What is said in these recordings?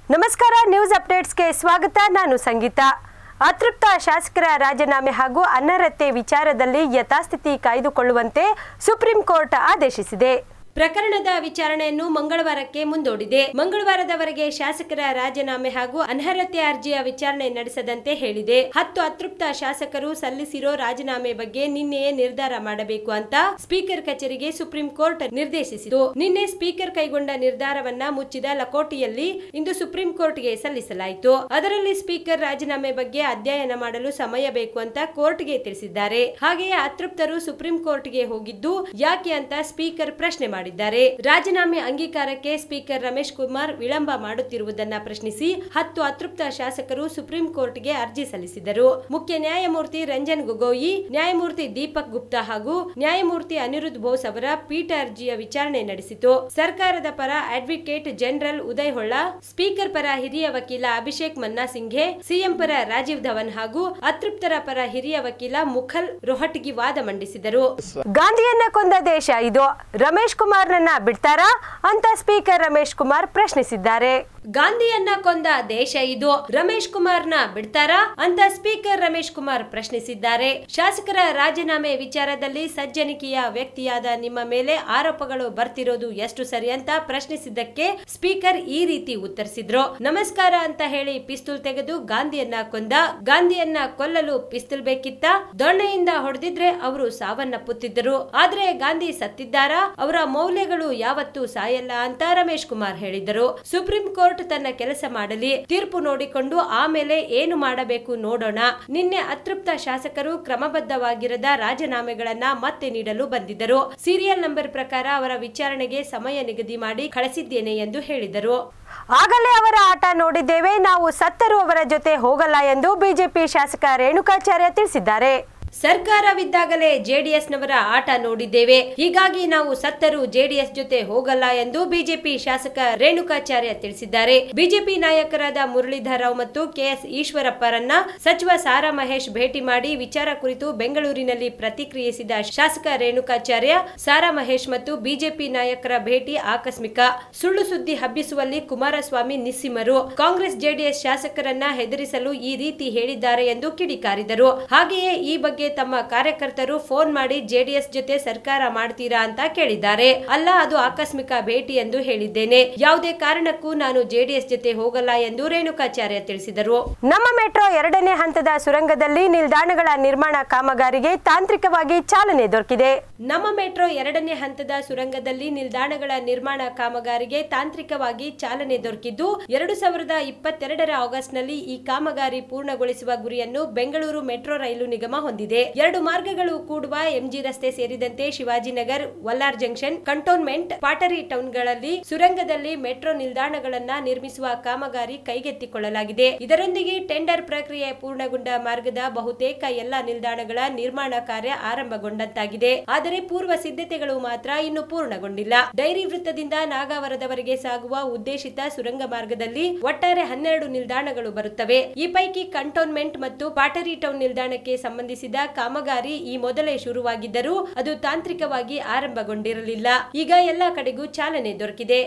ನಮಸ್ಕಾರ ನ್ಯೂಸ್ ಅಪ್ಡೇಟ್ಸ್ಗೆ ಸ್ವಾಗತ ನಾನು ಸಂಗೀತ ಅತೃಪ್ತ ಶಾಸಕರ ರಾಜೀನಾಮೆ ಹಾಗೂ ಅನರ್ಹತೆ ವಿಚಾರದಲ್ಲಿ ಯಥಾಸ್ಥಿತಿ ಕಾಯ್ದುಕೊಳ್ಳುವಂತೆ ಸುಪ್ರೀಂ ಕೋರ್ಟ್ ಆದೇಶಿಸಿದೆ ಪ್ರಕರಣದ ವಿಚಾರಣೆಯನ್ನು ಮಂಗಳವಾರಕ್ಕೆ ಮುಂದೂಡಿದೆ ಮಂಗಳವಾರದವರೆಗೆ ಶಾಸಕರ ರಾಜೀನಾಮೆ ಹಾಗೂ ಅನರ್ಹತೆ ಅರ್ಜಿಯ ವಿಚಾರಣೆ ನಡೆಸದಂತೆ ಹೇಳಿದೆ ಹತ್ತು ಅತೃಪ್ತ ಶಾಸಕರು ಸಲ್ಲಿಸಿರೋ ರಾಜೀನಾಮೆ ಬಗ್ಗೆ ನಿನ್ನೆಯೇ ನಿರ್ಧಾರ ಮಾಡಬೇಕು ಅಂತ ಸ್ಪೀಕರ್ ಕಚೇರಿಗೆ ಸುಪ್ರೀಂ ಕೋರ್ಟ್ ನಿರ್ದೇಶಿಸಿತು ನಿನ್ನೆ ಸ್ಪೀಕರ್ ಕೈಗೊಂಡ ನಿರ್ಧಾರವನ್ನ ಮುಚ್ಚಿದ ಲಕೋಟಿಯಲ್ಲಿ ಇಂದು ಸುಪ್ರೀಂ ಕೋರ್ಟ್ಗೆ ಸಲ್ಲಿಸಲಾಯಿತು ಅದರಲ್ಲಿ ಸ್ಪೀಕರ್ ರಾಜೀನಾಮೆ ಬಗ್ಗೆ ಅಧ್ಯಯನ ಮಾಡಲು ಸಮಯ ಬೇಕು ಅಂತ ಕೋರ್ಟ್ಗೆ ತಿಳಿಸಿದ್ದಾರೆ ಹಾಗೆಯೇ ಅತೃಪ್ತರು ಸುಪ್ರೀಂ ಕೋರ್ಟ್ಗೆ ಹೋಗಿದ್ದು ಯಾಕೆ ಅಂತ ಸ್ಪೀಕರ್ ಪ್ರಶ್ನೆ ಮಾಡಿದ್ದಾರೆ ರಾಜೀನಾಮೆ ಅಂಗೀಕಾರಕ್ಕೆ ಸ್ಪೀಕರ್ ರಮೇಶ್ ಕುಮಾರ್ ವಿಳಂಬ ಮಾಡುತ್ತಿರುವುದನ್ನ ಪ್ರಶ್ನಿಸಿ ಹತ್ತು ಅತೃಪ್ತ ಶಾಸಕರು ಸುಪ್ರೀಂ ಕೋರ್ಟ್ಗೆ ಅರ್ಜಿ ಸಲ್ಲಿಸಿದರು ಮುಖ್ಯ ನ್ಯಾಯಮೂರ್ತಿ ರಂಜನ್ ಗೊಗೋಯಿ ನ್ಯಾಯಮೂರ್ತಿ ದೀಪಕ್ ಗುಪ್ತಾ ಹಾಗೂ ನ್ಯಾಯಮೂರ್ತಿ ಅನಿರುದ್ಧ್ ಬೋಸ್ ಅವರ ಪೀಠ ಅರ್ಜಿಯ ವಿಚಾರಣೆ ನಡೆಸಿತು ಸರ್ಕಾರದ ಪರ advocate general Uday Holla speaker ಪರ ಹಿರಿಯ ವಕೀಲ ಅಭಿಷೇಕ್ ಮನ್ನಾ ಸಿಂಘೆ ಸಿಎಂ ಪರ ರಾಜೀವ್ ಧವನ್ ಹಾಗೂ ಅತೃಪ್ತರ ಪರ ಹಿರಿಯ ವಕೀಲ ಮುಖಲ್ ರೋಹಟ್ಗಿ ವಾದ ಮಂಡಿಸಿದರು ಗಾಂಧಿಯನ್ನ ಕೊಂದ ದೇಶ ಇದು ರಮೇಶ್ ಕುಮಾರ್ನನ್ನ ಬಿಡ್ತಾರಾ ಅಂತ ಸ್ಪೀಕರ್ ರಮೇಶ್ ಕುಮಾರ್ ಪ್ರಶ್ನಿಸಿದ್ದಾರೆ ಗಾಂಧಿಯನ್ನ ಕೊಂದ ದೇಶ ಇದು ರಮೇಶ್ ಕುಮಾರ್ನ ಬಿಡ್ತಾರಾ ಅಂತ ಸ್ಪೀಕರ್ ರಮೇಶ್ ಕುಮಾರ್ ಪ್ರಶ್ನಿಸಿದ್ದಾರೆ ಶಾಸಕರ ರಾಜೀನಾಮೆ ವಿಚಾರದಲ್ಲಿ ಸಜ್ಜನಿಕೆಯ ವ್ಯಕ್ತಿಯಾದ ನಿಮ್ಮ ಮೇಲೆ ಆರೋಪಗಳು ಬರ್ತಿರೋದು ಎಷ್ಟು ಸರಿ ಅಂತ ಪ್ರಶ್ನಿಸಿದ್ದಕ್ಕೆ ಸ್ಪೀಕರ್ ಈ ರೀತಿ ಉತ್ತರಿಸಿದ್ರು ನಮಸ್ಕಾರ ಅಂತ ಹೇಳಿ ಪಿಸ್ತೂಲ್ ತೆಗೆದು ಗಾಂಧಿಯನ್ನ ಕೊಂದ ಗಾಂಧಿಯನ್ನ ಕೊಲ್ಲಲು ಪಿಸ್ತೂಲ್ ಬೇಕಿತ್ತ ದೊಣ್ಣೆಯಿಂದ ಹೊಡೆದಿದ್ರೆ ಅವರು ಸಾವನ್ನಪ್ಪುತ್ತಿದ್ದರು ಆದ್ರೆ ಗಾಂಧಿ ಸತ್ತಿದ್ದಾರಾ ಅವರ ಮೌಲ್ಯಗಳು ಯಾವತ್ತೂ ಸಾಯಲ್ಲ ಅಂತ ರಮೇಶ್ ಕುಮಾರ್ ಹೇಳಿದರು ಸುಪ್ರೀಂ ಕೋರ್ಟ್ ತನ್ನ ಕೆಲಸ ಮಾಡಲಿ ತೀರ್ಪು ನೋಡಿಕೊಂಡು ಆಮೇಲೆ ಏನು ಮಾಡಬೇಕು ನೋಡೋಣ ನಿನ್ನೆ ಅತೃಪ್ತ ಶಾಸಕರು ಕ್ರಮಬದ್ಧವಾಗಿರದ ರಾಜೀನಾಮೆಗಳನ್ನ ಮತ್ತೆ ನೀಡಲು ಬಂದಿದ್ದರು ಸೀರಿಯಲ್ ನಂಬರ್ ಪ್ರಕಾರ ಅವರ ವಿಚಾರಣೆಗೆ ಸಮಯ ನಿಗದಿ ಮಾಡಿ ಕಳಿಸಿದ್ದೇನೆ ಎಂದು ಹೇಳಿದರು ಆಗಲೇ ಅವರ ಆಟ ನೋಡಿದ್ದೇವೆ ನಾವು ಸತ್ತರೂ ಅವರ ಜೊತೆ ಹೋಗಲ್ಲ ಎಂದು ಬಿಜೆಪಿ ಶಾಸಕ ರೇಣುಕಾಚಾರ್ಯ ತಿಳಿಸಿದ್ದಾರೆ ಸರ್ಕಾರವಿದ್ದಾಗಲೇ ಜೆಡಿಎಸ್ ನವರ ಆಟ ನೋಡಿದ್ದೇವೆ ಹೀಗಾಗಿ ನಾವು ಸತ್ತರೂ ಜೆಡಿಎಸ್ ಜೊತೆ ಹೋಗಲ್ಲ ಎಂದು ಬಿಜೆಪಿ ಶಾಸಕ ರೇಣುಕಾಚಾರ್ಯ ತಿಳಿಸಿದ್ದಾರೆ ಬಿಜೆಪಿ ನಾಯಕರಾದ ಮುರಳೀಧರ್ ರಾವ್ ಮತ್ತು ಕೆಎಸ್ ಈಶ್ವರಪ್ಪರನ್ನ ಸಚಿವ ಸಾರಾ ಮಹೇಶ್ ಭೇಟಿ ಮಾಡಿ ವಿಚಾರ ಕುರಿತು ಬೆಂಗಳೂರಿನಲ್ಲಿ ಪ್ರತಿಕ್ರಿಯಿಸಿದ ಶಾಸಕ ರೇಣುಕಾಚಾರ್ಯ ಸಾರಾ ಮಹೇಶ್ ಮತ್ತು ಬಿಜೆಪಿ ನಾಯಕರ ಭೇಟಿ ಆಕಸ್ಮಿಕ ಸುಳ್ಳು ಸುದ್ದಿ ಹಬ್ಬಿಸುವಲ್ಲಿ ಕುಮಾರಸ್ವಾಮಿ ನಿಸ್ಸಿಮರು ಕಾಂಗ್ರೆಸ್ ಜೆಡಿಎಸ್ ಶಾಸಕರನ್ನ ಹೆದರಿಸಲು ಈ ರೀತಿ ಹೇಳಿದ್ದಾರೆ ಎಂದು ಕಿಡಿಕಾರಿದರು ಹಾಗೆಯೇ ಈ ಬಗ್ಗೆ ತಮ್ಮ ಕಾರ್ಯಕರ್ತರು ಫೋನ್ ಮಾಡಿ ಜೆಡಿಎಸ್ ಜೊತೆ ಸರ್ಕಾರ ಮಾಡ್ತೀರಾ ಅಂತ ಕೇಳಿದ್ದಾರೆ ಅಲ್ಲ ಅದು ಆಕಸ್ಮಿಕ ಭೇಟಿ ಎಂದು ಹೇಳಿದ್ದೇನೆ ಯಾವುದೇ ಕಾರಣಕ್ಕೂ ನಾನು ಜೆಡಿಎಸ್ ಜೊತೆ ಹೋಗಲ್ಲ ಎಂದು ರೇಣುಕಾಚಾರ್ಯ ತಿಳಿಸಿದರು ನಮ್ಮ ಮೆಟ್ರೋ ಎರಡನೇ ಹಂತದ ಸುರಂಗದಲ್ಲಿ ನಿಲ್ದಾಣಗಳ ನಿರ್ಮಾಣ ಕಾಮಗಾರಿಗೆ ತಾಂತ್ರಿಕವಾಗಿ ಚಾಲನೆ ದೊರಕಿದೆ ನಮ್ಮ ಮೆಟ್ರೋ ಎರಡನೇ ಹಂತದ ಸುರಂಗದಲ್ಲಿ ನಿಲ್ದಾಣಗಳ ನಿರ್ಮಾಣ ಕಾಮಗಾರಿಗೆ ತಾಂತ್ರಿಕವಾಗಿ ಚಾಲನೆ ದೊರಕಿದ್ದು ಎರಡು ಸಾವಿರದ ಇಪ್ಪತ್ತೆರಡರ ಆಗಸ್ಟ್ನಲ್ಲಿ ಈ ಕಾಮಗಾರಿ ಪೂರ್ಣಗೊಳಿಸುವ ಗುರಿಯನ್ನು ಬೆಂಗಳೂರು ಮೆಟ್ರೋ ರೈಲು ನಿಗಮ ಹೊಂದಿದೆ ಎರಡು ಮಾರ್ಗಗಳು ಕೂಡುವ ಎಂಜಿ ರಸ್ತೆ ಸೇರಿದಂತೆ Shivajinagar Vellara junction cantonment pottery ಟೌನ್ಗಳಲ್ಲಿ ಸುರಂಗದಲ್ಲಿ ಮೆಟ್ರೋ ನಿಲ್ದಾಣಗಳನ್ನ ನಿರ್ಮಿಸುವ ಕಾಮಗಾರಿ ಕೈಗೆತ್ತಿಕೊಳ್ಳಲಾಗಿದೆ ಇದರೊಂದಿಗೆ ಟೆಂಡರ್ ಪ್ರಕ್ರಿಯೆ ಪೂರ್ಣಗೊಂಡ ಮಾರ್ಗದ ಬಹುತೇಕ ಎಲ್ಲಾ ನಿಲ್ದಾಣಗಳ ನಿರ್ಮಾಣ ಕಾರ್ಯ ಆರಂಭಗೊಂಡಂತಾಗಿದೆ ಆದರೆ ಪೂರ್ವ ಸಿದ್ಧತೆಗಳು ಮಾತ್ರ ಇನ್ನು ಪೂರ್ಣಗೊಂಡಿಲ್ಲ ಡೈರಿ ವೃತ್ತದಿಂದ ನಾಗಾವರದವರೆಗೆ ಸಾಗುವ ಉದ್ದೇಶಿತ ಸುರಂಗ ಮಾರ್ಗದಲ್ಲಿ ಒಟ್ಟಾರೆ ಹನ್ನೆರಡು ನಿಲ್ದಾಣಗಳು ಬರುತ್ತವೆ ಈ ಪೈಕಿ ಕಂಟೋನ್ಮೆಂಟ್ ಮತ್ತು ಪಾಟರಿ ಟೌನ್ ನಿಲ್ದಾಣಕ್ಕೆ ಸಂಬಂಧಿಸಿದ ಕಾಮಗಾರಿ ಈ ಮೊದಲೇ ಶುರುವಾಗಿದ್ದರೂ ಅದು ತಾಂತ್ರಿಕವಾಗಿ ಆರಂಭಗೊಂಡಿರಲಿಲ್ಲ ಈಗ ಎಲ್ಲಾ ಕಡೆಗೂ ಚಾಲನೆ ದೊರಕಿದೆ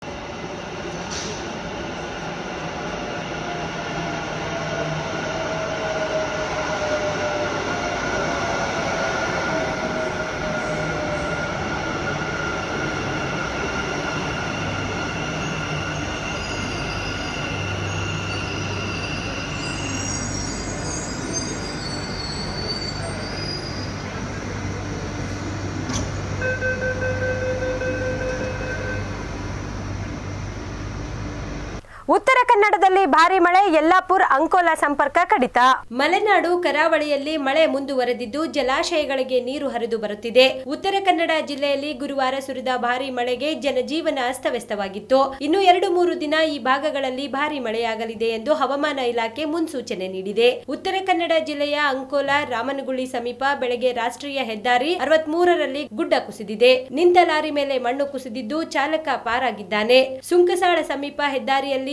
ಉತ್ತರ ಕನ್ನಡದಲ್ಲಿ ಭಾರಿ ಮಳೆ ಯಲ್ಲಾಪುರ್ ಅಂಕೋಲಾ ಸಂಪರ್ಕ ಕಡಿತ ಮಲೆನಾಡು ಕರಾವಳಿಯಲ್ಲಿ ಮಳೆ ಮುಂದುವರೆದಿದ್ದು ಜಲಾಶಯಗಳಿಗೆ ನೀರು ಹರಿದು ಬರುತ್ತಿದೆ ಉತ್ತರ ಕನ್ನಡ ಜಿಲ್ಲೆಯಲ್ಲಿ ಗುರುವಾರ ಸುರಿದ ಭಾರಿ ಮಳೆಗೆ ಜನಜೀವನ ಅಸ್ತವ್ಯಸ್ತವಾಗಿತ್ತು ಇನ್ನು ಎರಡು ಮೂರು ದಿನ ಈ ಭಾಗಗಳಲ್ಲಿ ಭಾರಿ ಮಳೆಯಾಗಲಿದೆ ಎಂದು ಹವಾಮಾನ ಇಲಾಖೆ ಮುನ್ಸೂಚನೆ ನೀಡಿದೆ ಉತ್ತರ ಕನ್ನಡ ಜಿಲ್ಲೆಯ ಅಂಕೋಲಾ ರಾಮನಗುಳಿ ಸಮೀಪ ಬೆಳಗ್ಗೆ ರಾಷ್ಟ್ರೀಯ ಹೆದ್ದಾರಿ ಅರವತ್ಮೂರರಲ್ಲಿ ಗುಡ್ಡ ಕುಸಿದಿದೆ ನಿಂತ ಲಾರಿ ಮೇಲೆ ಮಣ್ಣು ಕುಸಿದಿದ್ದು ಚಾಲಕ ಪಾರಾಗಿದ್ದಾನೆ ಸುಂಕಸಾಳ ಸಮೀಪ ಹೆದ್ದಾರಿಯಲ್ಲಿ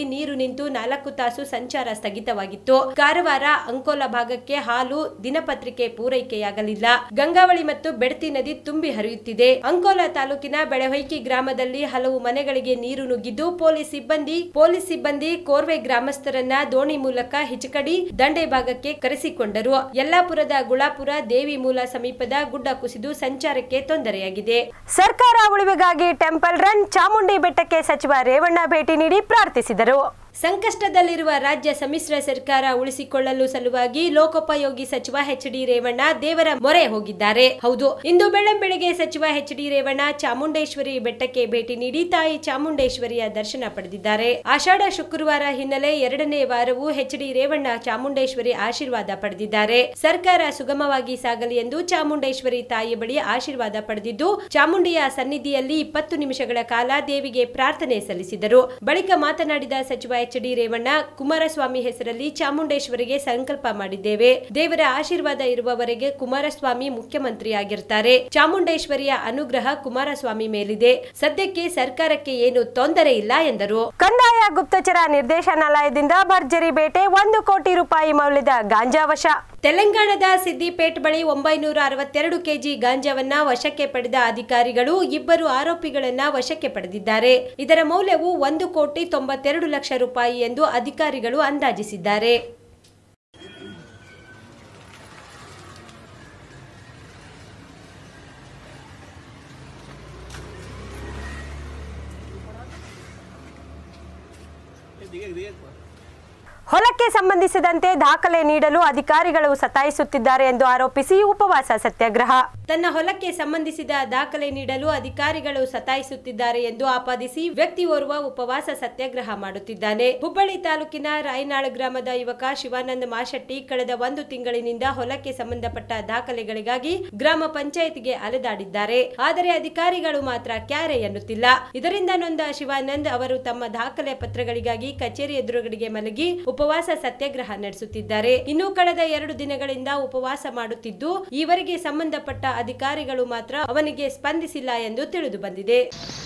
ನೀರು ನಿಂತು ನಾಲ್ಕು ತಾಸು ಸಂಚಾರ ಸ್ಥಗಿತವಾಗಿತ್ತು ಕಾರವಾರ ಅಂಕೋಲ ಭಾಗಕ್ಕೆ ಹಾಲು ದಿನಪತ್ರಿಕೆ ಪೂರೈಕೆಯಾಗಲಿಲ್ಲ ಗಂಗಾವಳಿ ಮತ್ತು ಬೆಡ್ತಿ ನದಿ ತುಂಬಿ ಹರಿಯುತ್ತಿದೆ ಅಂಕೋಲ ತಾಲೂಕಿನ ಬೆಳಹೊಯ್ಕಿ ಗ್ರಾಮದಲ್ಲಿ ಹಲವು ಮನೆಗಳಿಗೆ ನೀರು ನುಗ್ಗಿದ್ದು ಪೊಲೀಸ್ ಸಿಬ್ಬಂದಿ ಪೊಲೀಸ್ ಸಿಬ್ಬಂದಿ ಕೋರ್ವೆ ಗ್ರಾಮಸ್ಥರನ್ನ ದೋಣಿ ಮೂಲಕ ಹಿಚಕಡಿ ದಂಡೆ ಭಾಗಕ್ಕೆ ಕರೆಸಿಕೊಂಡರು ಯಲ್ಲಾಪುರದ ಗುಳಾಪುರ ದೇವಿ ಮೂಲ ಸಮೀಪದ ಗುಡ್ಡ ಕುಸಿದು ಸಂಚಾರಕ್ಕೆ ತೊಂದರೆಯಾಗಿದೆ ಸರ್ಕಾರ ಉಳಿವಿಗಾಗಿ ಟೆಂಪಲ್ ರನ್ ಚಾಮುಂಡಿ ಬೆಟ್ಟಕ್ಕೆ ಸಚಿವ ರೇವಣ್ಣ ಭೇಟಿ ನೀಡಿ ಪ್ರಾರ್ಥಿಸಿದರು ಸಂಕಷ್ಟದಲ್ಲಿರುವ ರಾಜ್ಯ ಸಮ್ಮಿಶ್ರ ಸರ್ಕಾರ ಉಳಿಸಿಕೊಳ್ಳಲು ಸಲುವಾಗಿ ಲೋಕೋಪಯೋಗಿ ಸಚಿವ ಎಚ್ ಡಿ ರೇವಣ್ಣ ದೇವರ ಮೊರೆ ಹೋಗಿದ್ದಾರೆ ಹೌದು ಇಂದು ಬೆಳ್ಳಂಬೆಳಗ್ಗೆ ಸಚಿವ ಎಚ್ ಡಿ ರೇವಣ್ಣ ಚಾಮುಂಡೇಶ್ವರಿ ಬೆಟ್ಟಕ್ಕೆ ಭೇಟಿ ನೀಡಿ ತಾಯಿ ಚಾಮುಂಡೇಶ್ವರಿಯ ದರ್ಶನ ಪಡೆದಿದ್ದಾರೆ ಆಷಾಢ ಶುಕ್ರವಾರ ಹಿನ್ನೆಲೆ ಎರಡನೇ ವಾರವೂ ಎಚ್ ಡಿ ರೇವಣ್ಣ ಚಾಮುಂಡೇಶ್ವರಿ ಆಶೀರ್ವಾದ ಪಡೆದಿದ್ದಾರೆ ಸರ್ಕಾರ ಸುಗಮವಾಗಿ ಸಾಗಲಿ ಎಂದು ಚಾಮುಂಡೇಶ್ವರಿ ತಾಯಿ ಬಳಿ ಆಶೀರ್ವಾದ ಪಡೆದಿದ್ದು ಚಾಮುಂಡಿಯ ಸನ್ನಿಧಿಯಲ್ಲಿ ಇಪ್ಪತ್ತು ನಿಮಿಷಗಳ ಕಾಲ ದೇವಿಗೆ ಪ್ರಾರ್ಥನೆ ಸಲ್ಲಿಸಿದರು ಬಳಿಕ ಮಾತನಾಡಿದ ಸಚಿವ ಎಚ್ ಡಿ ರೇವಣ್ಣ ಕುಮಾರಸ್ವಾಮಿ ಹೆಸರಲ್ಲಿ ಚಾಮುಂಡೇಶ್ವರಿಗೆ ಸಂಕಲ್ಪ ಮಾಡಿದ್ದೇವೆ ದೇವರ ಆಶೀರ್ವಾದ ಇರುವವರೆಗೆ ಕುಮಾರಸ್ವಾಮಿ ಮುಖ್ಯಮಂತ್ರಿಯಾಗಿರ್ತಾರೆ ಚಾಮುಂಡೇಶ್ವರಿಯ ಅನುಗ್ರಹ ಕುಮಾರಸ್ವಾಮಿ ಮೇಲಿದೆ ಸದ್ಯಕ್ಕೆ ಸರ್ಕಾರಕ್ಕೆ ಏನು ತೊಂದರೆ ಇಲ್ಲ ಎಂದರು ಕಂದಾಯ ಗುಪ್ತಚರ ನಿರ್ದೇಶನಾಲಯದಿಂದ ಭರ್ಜರಿ ಬೇಟೆ ಒಂದು ಕೋಟಿ ರೂಪಾಯಿ ಮೌಲ್ಯದ ಗಾಂಜಾ ವಶ ತೆಲಂಗಾಣದ ಸಿದ್ದಿಪೇಟ್ ಬಳಿ ಒಂಬೈನೂರ ಅರವತ್ತೆರಡು ಕೆಜಿ ಗಾಂಜಾವನ್ನ ವಶಕ್ಕೆ ಪಡೆದ ಅಧಿಕಾರಿಗಳು ಇಬ್ಬರು ಆರೋಪಿಗಳನ್ನ ವಶಕ್ಕೆ ಪಡೆದಿದ್ದಾರೆ ಇದರ ಮೌಲ್ಯವು ಒಂದು ಕೋಟಿ ತೊಂಬತ್ತೆರಡು ಲಕ್ಷ ರೂಪಾಯಿ ಎಂದು ಅಧಿಕಾರಿಗಳು ಅಂದಾಜಿಸಿದ್ದಾರೆ ಹೊಲಕ್ಕೆ ಸಂಬಂಧಿಸಿದಂತೆ ದಾಖಲೆ ನೀಡಲು ಅಧಿಕಾರಿಗಳು ಸತಾಯಿಸುತ್ತಿದ್ದಾರೆ ಎಂದು ಆರೋಪಿಸಿ ಉಪವಾಸ ಸತ್ಯಾಗ್ರಹ ತನ್ನ ಹೊಲಕ್ಕೆ ಸಂಬಂಧಿಸಿದ ದಾಖಲೆ ನೀಡಲು ಅಧಿಕಾರಿಗಳು ಸತಾಯಿಸುತ್ತಿದ್ದಾರೆ ಎಂದು ಆಪಾದಿಸಿ ವ್ಯಕ್ತಿ ಓರ್ವ ಉಪವಾಸ ಸತ್ಯಾಗ್ರಹ ಮಾಡುತ್ತಿದ್ದಾನೆ ಹುಬ್ಬಳ್ಳಿ ತಾಲೂಕಿನ ರಾಯನಾಳ್ ಗ್ರಾಮದ ಯುವಕ ಶಿವಾನಂದ್ ಮಾಶೆಟ್ಟಿ ಕಳೆದ ಒಂದು ತಿಂಗಳಿನಿಂದ ಹೊಲಕ್ಕೆ ಸಂಬಂಧಪಟ್ಟ ದಾಖಲೆಗಳಿಗಾಗಿ ಗ್ರಾಮ ಪಂಚಾಯತ್ಗೆ ಅಲೆದಾಡಿದ್ದಾರೆ ಆದರೆ ಅಧಿಕಾರಿಗಳು ಮಾತ್ರ ಕ್ಯಾರೆ ಎನ್ನುತ್ತಿಲ್ಲ ಇದರಿಂದ ನೊಂದ ಶಿವಾನಂದ್ ಅವರು ತಮ್ಮ ದಾಖಲೆ ಪತ್ರಗಳಿಗಾಗಿ ಕಚೇರಿ ಎದುರುಗಡೆಗೆ ಮಲಗಿ ಉಪವಾಸ ಸತ್ಯಾಗ್ರಹ ನಡೆಸುತ್ತಿದ್ದಾರೆ ಇನ್ನು ಕಳೆದ ಎರಡು ದಿನಗಳಿಂದ ಉಪವಾಸ ಮಾಡುತ್ತಿದ್ದು ಈವರೆಗೆ ಸಂಬಂಧಪಟ್ಟ ಅಧಿಕಾರಿಗಳು ಮಾತ್ರ ಅವನಿಗೆ ಸ್ಪಂದಿಸಿಲ್ಲ ಎಂದು ತಿಳಿದು ಬಂದಿದೆ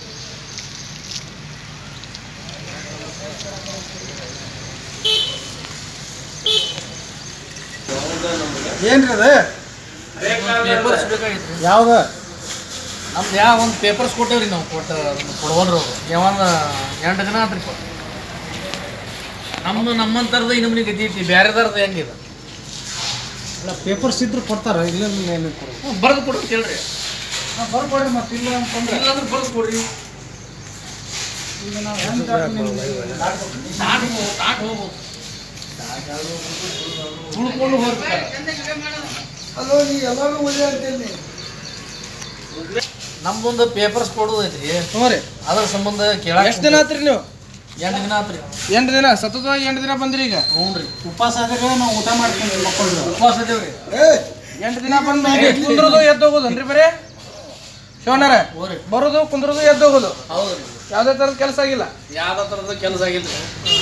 ಏನ್ರಿ ಅದು ಪೇಪರ್ಸ್ ಬೇಕಾಗಿತ್ತು ಯಾವ್ದು ನಮ್ದು ಯಾವ ಒಂದು ಪೇಪರ್ಸ್ ಕೊಟ್ಟೇವ್ರಿ ನಾವು ಕೊಟ್ಟ ಕೊಡವಲ್ರು ಅವರು ಯಾವಾಗ ಎಂಟು ದಿನ ಆತ್ರಿ ಕೊಟ್ಟು ನಮ್ಮದು ನಮ್ಮಂಥರದ ಇನ್ನೊಮ್ಮೆ ಗತಿ ಐತಿ ಬೇರೆದಾರ್ದು ಹೆಂಗಿದೆ ಅಲ್ಲ ಪೇಪರ್ಸ್ ಇದ್ರು ಕೊಡ್ತಾರ ಇಲ್ಲ ಏನು ಕೊಡೋದು ಬರೆದು ಕೊಡು ಕೇಳ್ರಿ ಬರ್ಕೊಡ್ರಿ ಮತ್ತೆ ಇಲ್ಲ ಅಂತಂದ್ರೆ ಇಲ್ಲಾಂದ್ರೆ ಬರೆದು ಕೊಡ್ರಿ ಈಗ ನಾವು ಹೆಂಗ್ ದಾಟ್ಬೇಕು ನಿಮ್ಗೆ? ತಾಟ್ ಹೋಗ್ಬೋದು ತಾಟ್ ಹೋಗ್ಬೋದು ಉಳ್ಕೊಂಡು ಹೋಗ್ತಾರೆ ಅಲ್ಲೋ ನೀ ಎಲ್ಲಾನು ಒಳ್ಳೆ ಅಂತೇಳಿ ನಮ್ದೊಂದು ಪೇಪರ್ಸ್ ಕೊಡೋದು ಐತ್ರಿ ಹ್ಞೂ ರೀ ಅದ್ರ ಸಂಬಂಧ ಕೇಳಾಕ ಎಷ್ಟು ದಿನ ಆತ್ರಿ ನೀವು ಎಂಟು ದಿನ ಆತ್ರಿ ಎಂಟು ದಿನ ಸತತವಾಗಿ ಎಂಟು ದಿನ ಬಂದ್ರಿ ಈಗ ಹ್ಞೂ ರೀ ಉಪವಾಸ ಆದ್ರೆ ನಾವು ಊಟ ಮಾಡ್ತೀವಿ ಮಕ್ಕಳು ಉಪವಾಸ ಇದೇವ್ರಿ ಎಂಟು ದಿನ ಬಂದ ಕುಂದ್ರದು ಎದ್ದು ಹೋಗೋದನ್ರಿ ಬರೀ ಶಿವಣ್ಣರ ಹ್ಞೂ ರೀ ಬರೋದು ಕುಂದ್ರದು ಎದ್ದು ಹೋಗೋದು ಹೌದು ರೀ ಯಾವುದೇ ಥರದ ಕೆಲಸ ಆಗಿಲ್ಲ ಯಾವ್ದು ಥರದ ಕೆಲಸ ಆಗಿಲ್ಲ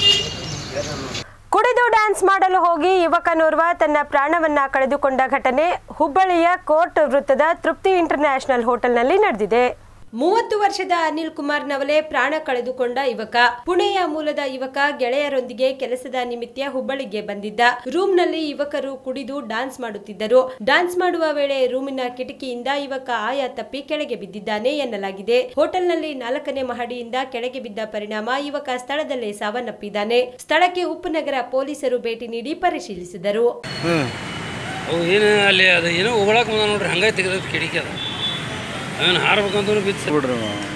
ಕುಡಿದು ಡ್ಯಾನ್ಸ್ ಮಾಡಲು ಹೋಗಿ ಯುವಕನೋರ್ವ ತನ್ನ ಪ್ರಾಣವನ್ನ ಕಳೆದುಕೊಂಡ ಘಟನೆ ಹುಬ್ಬಳ್ಳಿಯ ಕೋರ್ಟ್ ವೃತ್ತದ ತೃಪ್ತಿ ಇಂಟರ್ನ್ಯಾಷನಲ್ ಹೋಟೆಲ್ನಲ್ಲಿ ನಡೆದಿದೆ ಮೂವತ್ತು ವರ್ಷದ ಅನಿಲ್ ಕುಮಾರ್ ನವಲೆ ಪ್ರಾಣ ಕಳೆದುಕೊಂಡ ಯುವಕ ಪುಣೆಯ ಮೂಲದ ಯುವಕ ಗೆಳೆಯರೊಂದಿಗೆ ಕೆಲಸದ ನಿಮಿತ್ತ ಹುಬ್ಬಳ್ಳಿಗೆ ಬಂದಿದ್ದ ರೂಮ್ನಲ್ಲಿ ಯುವಕರು ಕುಡಿದು ಡಾನ್ಸ್ ಮಾಡುತ್ತಿದ್ದರು ಡಾನ್ಸ್ ಮಾಡುವ ವೇಳೆ ರೂಮಿನ ಕಿಟಕಿಯಿಂದ ಯುವಕ ಆಯ ತಪ್ಪಿ ಕೆಳಗೆ ಬಿದ್ದಿದ್ದಾನೆ ಎನ್ನಲಾಗಿದೆ ಹೋಟೆಲ್ನಲ್ಲಿ ನಾಲ್ಕನೇ ಮಹಡಿಯಿಂದ ಕೆಳಗೆ ಬಿದ್ದ ಪರಿಣಾಮ ಯುವಕ ಸ್ಥಳದಲ್ಲೇ ಸಾವನ್ನಪ್ಪಿದ್ದಾನೆ ಸ್ಥಳಕ್ಕೆ ಉಪನಗರ ಪೊಲೀಸರು ಭೇಟಿ ನೀಡಿ ಪರಿಶೀಲಿಸಿದರು ಅವು ಏನು ಅಲ್ಲಿ ಅದು ಏನೋ ಉಗುಳಕ್ಕೆ ಬಂದ ನೋಡ್ರಿ ಹಂಗೆ ತೆಗೆದ ಕಿಡಿಕೆ ಅದು ಅವನು ಹಾರ್ಬೇಕಂತ ಬಿತ್ತು ಬಿಡ್ರಿ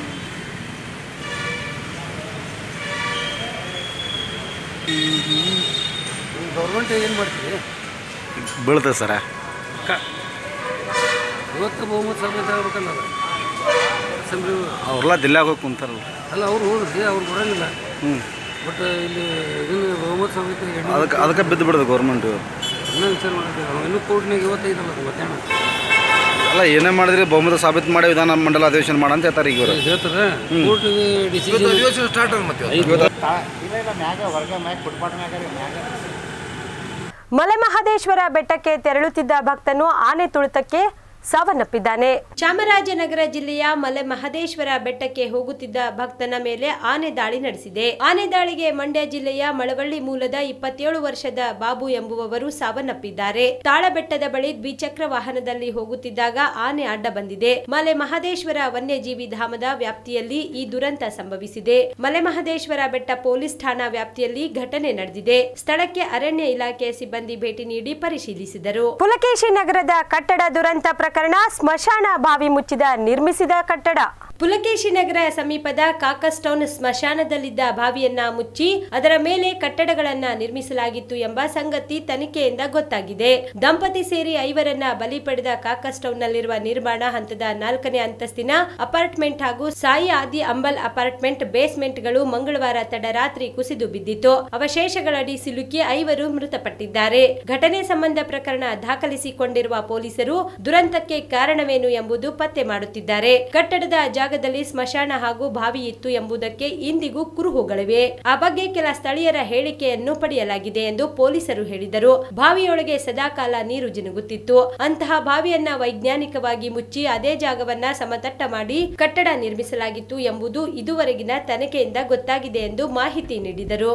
ಗೌರ್ಮೆಂಟ್ ಏನು ಮಾಡ್ತೀವಿ ಬೀಳ್ತದೆ ಸರ ಇವತ್ತು ಬಹುಮತ ಸಭೆ ತಗೋಬೇಕಲ್ಲ ಅದು ಅಸೆಂಬ್ಲಿ ಅವ್ರೆಲ್ಲ ದಿಲ್ಲಾಗ ಹೋಗಿ ಕುಂತಾರಲ್ಲ ಅಲ್ಲ ಅವ್ರು ಹೋದ್ರಿ ಅವ್ರು ಕೊಡಂಗಿಲ್ಲ ಹ್ಞೂ ಬಟ್ ಇಲ್ಲಿ ಇದನ್ನು ಬಹುಮತ ಸಭೆ ಅದಕ್ಕೆ ಅದಕ್ಕೆ ಬಿದ್ದು ಬಿಡೋದು ಗೌರ್ಮೆಂಟ್ ಇನ್ನೂ ವಿಚಾರ ಮಾಡಿದ್ದೆ ಅವ್ನು ಇನ್ನೂ ಕೋರ್ಟ್ನಾಗ ಇವತ್ತೈದಲ್ಲ ಅದು ಮಧ್ಯಾಹ್ನ ಅಲ್ಲ ಏನೇ ಮಾಡಿದ್ರೆ ಬಹುಮತ ಸಾಬೀತು ಮಾಡಿ ವಿಧಾನ ಮಂಡಲ ಅಧಿವೇಶನ ಮಾಡಂತ ಹೇಳ್ತಾರೆ ಈಗ ಇವರು ಹೇಳ್ತಾರೆ ಕೋರ್ಟಿಗೆ ಡಿಸಿಷನ್ ಸ್ಟಾರ್ಟ್ ಮತ್ತೆ ಮಲೆಮಹದೇಶ್ವರ ಬೆಟ್ಟಕ್ಕೆ ತೆರಳುತ್ತಿದ್ದ ಭಕ್ತನು ಆನೆ ತುಳಿತಕ್ಕೆ ಸಾವನ್ನಪ್ಪಿದ್ದಾನೆ ಚಾಮರಾಜನಗರ ಜಿಲ್ಲೆಯ ಮಲೆ ಮಹದೇಶ್ವರ ಬೆಟ್ಟಕ್ಕೆ ಹೋಗುತ್ತಿದ್ದ ಭಕ್ತನ ಮೇಲೆ ಆನೆ ದಾಳಿ ನಡೆಸಿದೆ ಆನೆ ದಾಳಿಗೆ ಮಂಡ್ಯ ಜಿಲ್ಲೆಯ ಮಳವಳ್ಳಿ ಮೂಲದ ಇಪ್ಪತ್ತೇಳು ವರ್ಷದ ಬಾಬು ಎಂಬುವವರು ಸಾವನ್ನಪ್ಪಿದ್ದಾರೆ ತಾಳಬೆಟ್ಟದ ಬಳಿ ದ್ವಿಚಕ್ರ ವಾಹನದಲ್ಲಿ ಹೋಗುತ್ತಿದ್ದಾಗ ಆನೆ ಅಡ್ಡ ಬಂದಿದೆ ಮಲೆ ಮಹದೇಶ್ವರ ವನ್ಯಜೀವಿ ಧಾಮದ ವ್ಯಾಪ್ತಿಯಲ್ಲಿ ಈ ದುರಂತ ಸಂಭವಿಸಿದೆ ಮಲೆ ಮಹದೇಶ್ವರ ಬೆಟ್ಟ ಪೊಲೀಸ್ ಠಾಣಾ ವ್ಯಾಪ್ತಿಯಲ್ಲಿ ಘಟನೆ ನಡೆದಿದೆ ಸ್ಥಳಕ್ಕೆ ಅರಣ್ಯ ಇಲಾಖೆ ಸಿಬ್ಬಂದಿ ಭೇಟಿ ನೀಡಿ ಪರಿಶೀಲಿಸಿದರು ಪುಲಕೇಶಿ ನಗರದ ಕಟ್ಟಡ ದುರಂತ ಪ್ರಕರಣ ಸ್ಮಶಾನ ಬಾವಿ ಮುಚ್ಚಿದ ನಿರ್ಮಿಸಿದ ಕಟ್ಟಡ ಪುಲಕೇಶಿ ನಗರ ಸಮೀಪದ ಕಾಕಸ್ಟೌನ್ ಸ್ಮಶಾನದಲ್ಲಿದ್ದ ಬಾವಿಯನ್ನ ಮುಚ್ಚಿ ಅದರ ಮೇಲೆ ಕಟ್ಟಡಗಳನ್ನ ನಿರ್ಮಿಸಲಾಗಿತ್ತು ಎಂಬ ಸಂಗತಿ ತನಿಖೆಯಿಂದ ಗೊತ್ತಾಗಿದೆ ದಂಪತಿ ಸೇರಿ ಐವರನ್ನ ಬಲಿ ಪಡೆದ ಕಾಕಸ್ಟೌನ್ನಲ್ಲಿರುವ ನಿರ್ಮಾಣ ಹಂತದ ನಾಲ್ಕನೇ ಅಂತಸ್ತಿನ ಅಪಾರ್ಟ್ಮೆಂಟ್ ಹಾಗೂ ಸಾಯಿ ಆದಿ ಅಂಬಲ್ ಅಪಾರ್ಟ್ಮೆಂಟ್ ಬೇಸ್ಮೆಂಟ್ಗಳು ಮಂಗಳವಾರ ತಡರಾತ್ರಿ ಕುಸಿದು ಬಿದ್ದಿತ್ತು ಅವಶೇಷಗಳಡಿ ಸಿಲುಕಿ ಐವರು ಮೃತಪಟ್ಟಿದ್ದಾರೆ ಘಟನೆ ಸಂಬಂಧ ಪ್ರಕರಣ ದಾಖಲಿಸಿಕೊಂಡಿರುವ ಪೊಲೀಸರು ದುರಂತಕ್ಕೆ ಕಾರಣವೇನು ಎಂಬುದು ಪತ್ತೆ ಮಾಡುತ್ತಿದ್ದಾರೆ ಕಟ್ಟಡದ ಜಾಗದಲ್ಲಿ ಸ್ಮಶಾನ ಹಾಗೂ ಬಾವಿ ಇತ್ತು ಎಂಬುದಕ್ಕೆ ಇಂದಿಗೂ ಕುರುಹುಗಳಿವೆ ಆ ಬಗ್ಗೆ ಕೆಲ ಸ್ಥಳೀಯರ ಹೇಳಿಕೆಯನ್ನು ಪಡೆಯಲಾಗಿದೆ ಎಂದು ಪೊಲೀಸರು ಹೇಳಿದರು ಬಾವಿಯೊಳಗೆ ಸದಾಕಾಲ ನೀರು ಜಿನುಗುತ್ತಿತ್ತು ಅಂತಹ ಬಾವಿಯನ್ನ ವೈಜ್ಞಾನಿಕವಾಗಿ ಮುಚ್ಚಿ ಅದೇ ಜಾಗವನ್ನ ಸಮತಟ್ಟ ಮಾಡಿ ಕಟ್ಟಡ ನಿರ್ಮಿಸಲಾಗಿತ್ತು ಎಂಬುದು ಇದುವರೆಗಿನ ತನಿಖೆಯಿಂದ ಗೊತ್ತಾಗಿದೆ ಎಂದು ಮಾಹಿತಿ ನೀಡಿದರು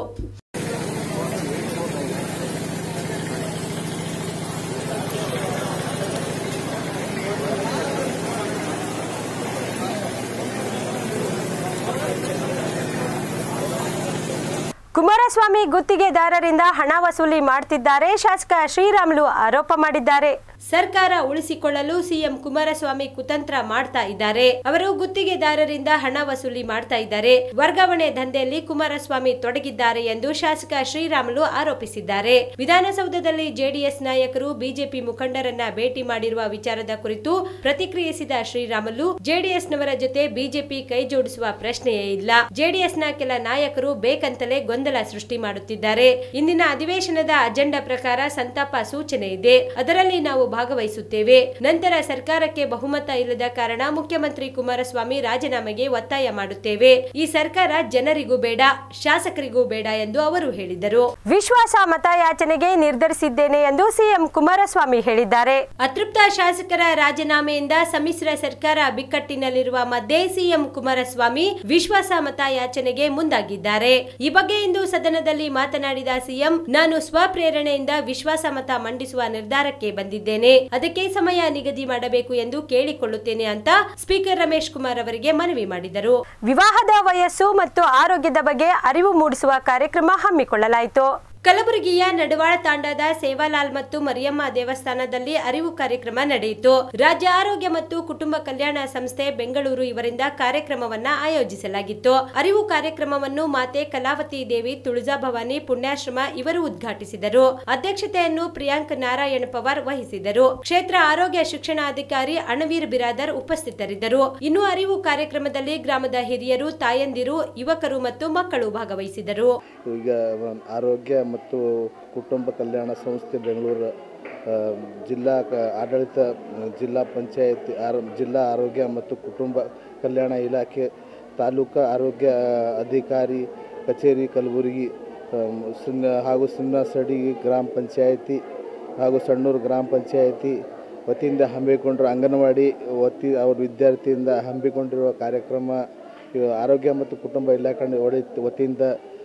ಕುಮಾರಸ್ವಾಮಿ ಗುತ್ತಿಗೆದಾರರಿಂದ ಹಣ ವಸೂಲಿ ಮಾಡ್ತಿದ್ದಾರೆ ಶಾಸಕ ಶ್ರೀರಾಮುಲು ಆರೋಪ ಮಾಡಿದ್ದಾರೆ ಸರ್ಕಾರ ಉಳಿಸಿಕೊಳ್ಳಲು ಸಿಎಂ ಕುಮಾರಸ್ವಾಮಿ ಕುತಂತ್ರ ಮಾಡ್ತಾ ಇದ್ದಾರೆ ಅವರು ಗುತ್ತಿಗೆದಾರರಿಂದ ಹಣ ವಸೂಲಿ ಮಾಡ್ತಾ ಇದ್ದಾರೆ ವರ್ಗಾವಣೆ ದಂಧೆಯಲ್ಲಿ ಕುಮಾರಸ್ವಾಮಿ ತೊಡಗಿದ್ದಾರೆ ಎಂದು ಶಾಸಕ ಶ್ರೀರಾಮುಲು ಆರೋಪಿಸಿದ್ದಾರೆ ವಿಧಾನಸೌಧದಲ್ಲಿ ಜೆಡಿಎಸ್ ನಾಯಕರು ಬಿಜೆಪಿ ಮುಖಂಡರನ್ನ ಭೇಟಿ ಮಾಡಿರುವ ವಿಚಾರದ ಕುರಿತು ಪ್ರತಿಕ್ರಿಯಿಸಿದ ಶ್ರೀರಾಮುಲು ಜೆಡಿಎಸ್ನವರ ಜೊತೆ ಬಿಜೆಪಿ ಕೈ ಜೋಡಿಸುವ ಪ್ರಶ್ನೆಯೇ ಇಲ್ಲ ಜೆಡಿಎಸ್ನ ಕೆಲ ನಾಯಕರು ಬೇಕಂತಲೇ ಗೊಂದಲ ಸೃಷ್ಟಿ ಮಾಡುತ್ತಿದ್ದಾರೆ ಇಂದಿನ ಅಧಿವೇಶನದ ಅಜೆಂಡಾ ಪ್ರಕಾರ ಸಂತಾಪ ಸೂಚನೆ ಇದೆ ಅದರಲ್ಲಿ ನಾವು ಭಾಗವಹಿಸುತ್ತೇವೆ ನಂತರ ಸರ್ಕಾರಕ್ಕೆ ಬಹುಮತ ಇಲ್ಲದ ಕಾರಣ ಮುಖ್ಯಮಂತ್ರಿ ಕುಮಾರಸ್ವಾಮಿ ರಾಜೀನಾಮೆಗೆ ಒತ್ತಾಯ ಮಾಡುತ್ತೇವೆ ಈ ಸರ್ಕಾರ ಜನರಿಗೂ ಬೇಡ ಶಾಸಕರಿಗೂ ಬೇಡ ಎಂದು ಅವರು ಹೇಳಿದರು ವಿಶ್ವಾಸ ಮತಯಾಚನೆಗೆ ನಿರ್ಧರಿಸಿದ್ದೇನೆ ಎಂದು ಸಿಎಂ ಕುಮಾರಸ್ವಾಮಿ ಹೇಳಿದ್ದಾರೆ ಅತೃಪ್ತ ಶಾಸಕರ ರಾಜೀನಾಮೆಯಿಂದ ಸಮ್ಮಿಶ್ರ ಸರ್ಕಾರ ಬಿಕ್ಕಟ್ಟಿನಲ್ಲಿರುವ ಮಧ್ಯೆ ಸಿಎಂ ಕುಮಾರಸ್ವಾಮಿ ವಿಶ್ವಾಸ ಮತಯಾಚನೆಗೆ ಮುಂದಾಗಿದ್ದಾರೆ ಈ ಬಗ್ಗೆ ಇಂದು ಸದನದಲ್ಲಿ ಮಾತನಾಡಿದ ಸಿಎಂ ನಾನು ಸ್ವಪ್ರೇರಣೆಯಿಂದ ವಿಶ್ವಾಸ ಮತ ಮಂಡಿಸುವ ನಿರ್ಧಾರಕ್ಕೆ ಬಂದಿದ್ದೇನೆ ಅದಕ್ಕೆ ಸಮಯ ನಿಗದಿ ಮಾಡಬೇಕು ಎಂದು ಕೇಳಿಕೊಳ್ಳುತ್ತೇನೆ ಅಂತ ಸ್ಪೀಕರ್ ರಮೇಶ್ ಕುಮಾರ್ ಅವರಿಗೆ ಮನವಿ ಮಾಡಿದರು ವಿವಾಹದ ವಯಸ್ಸು ಮತ್ತು ಆರೋಗ್ಯದ ಬಗ್ಗೆ ಅರಿವು ಮೂಡಿಸುವ ಕಾರ್ಯಕ್ರಮ ಹಮ್ಮಿಕೊಳ್ಳಲಾಯಿತು ಕಲಬುರಗಿಯ ನಡವಾಳ ತಾಂಡದ ಸೇವಾಲಾಲ್ ಮತ್ತು ಮರಿಯಮ್ಮ ದೇವಸ್ಥಾನದಲ್ಲಿ ಅರಿವು ಕಾರ್ಯಕ್ರಮ ನಡೆಯಿತು ರಾಜ್ಯ ಆರೋಗ್ಯ ಮತ್ತು ಕುಟುಂಬ ಕಲ್ಯಾಣ ಸಂಸ್ಥೆ ಬೆಂಗಳೂರು ಇವರಿಂದ ಕಾರ್ಯಕ್ರಮವನ್ನ ಆಯೋಜಿಸಲಾಗಿತ್ತು ಅರಿವು ಕಾರ್ಯಕ್ರಮವನ್ನು ಮಾತೆ ಕಲಾವತಿ ದೇವಿ ತುಳಜಾ ಭವಾನಿ ಪುಣ್ಯಾಶ್ರಮ ಇವರು ಉದ್ಘಾಟಿಸಿದರು ಅಧ್ಯಕ್ಷತೆಯನ್ನು ಪ್ರಿಯಾಂಕ್ ನಾರಾಯಣ ಪವಾರ್ ವಹಿಸಿದರು ಕ್ಷೇತ್ರ ಆರೋಗ್ಯ ಶಿಕ್ಷಣಾಧಿಕಾರಿ ಅಣವೀರ್ ಬಿರಾದರ್ ಉಪಸ್ಥಿತರಿದ್ದರು ಇನ್ನು ಅರಿವು ಕಾರ್ಯಕ್ರಮದಲ್ಲಿ ಗ್ರಾಮದ ಹಿರಿಯರು ತಾಯಂದಿರು ಯುವಕರು ಮತ್ತು ಮಕ್ಕಳು ಭಾಗವಹಿಸಿದರು ಈಗ ಆರೋಗ್ಯ ಮತ್ತು ಕುಟುಂಬ ಕಲ್ಯಾಣ ಸಂಸ್ಥೆ ಬೆಂಗಳೂರು ಆ, ಜಿಲ್ಲಾ ಕ- ಆಡಳಿತ ಜಿಲ್ಲಾ ಪಂಚಾಯತಿ ಆರೋ ಜಿಲ್ಲಾ ಆರೋಗ್ಯ ಮತ್ತು ಕುಟುಂಬ ಕಲ್ಯಾಣ ಇಲಾಖೆ ತಾಲೂಕು ಆರೋಗ್ಯ ಅಧಿಕಾರಿ ಕಚೇರಿ ಕಲಬುರಗಿ ಆ, ಸಿನ್ನ ಹಾಗೂ ಸಿನ್ನಸಡಿ ಗ್ರಾಮ ಪಂಚಾಯತಿ ಹಾಗೂ ಸಣ್ಣೂರು ಗ್ರಾಮ ಪಂಚಾಯತಿ ವತಿಯಿಂದ ಹಮ್ಮಿಕೊಂಡಿರುವ ಅಂಗನವಾಡಿ ವತಿ ಅವ್ರ ವಿದ್ಯಾರ್ಥಿಯಿಂದ ಹಮ್ಮಿಕೊಂಡಿರುವ ಕಾರ್ಯಕ್ರಮ ಇವು ಆರೋಗ್ಯ ಮತ್ತು ಕುಟುಂಬ ಇಲಾಖೆ ಒಡೆ ವತಿಯಿಂದ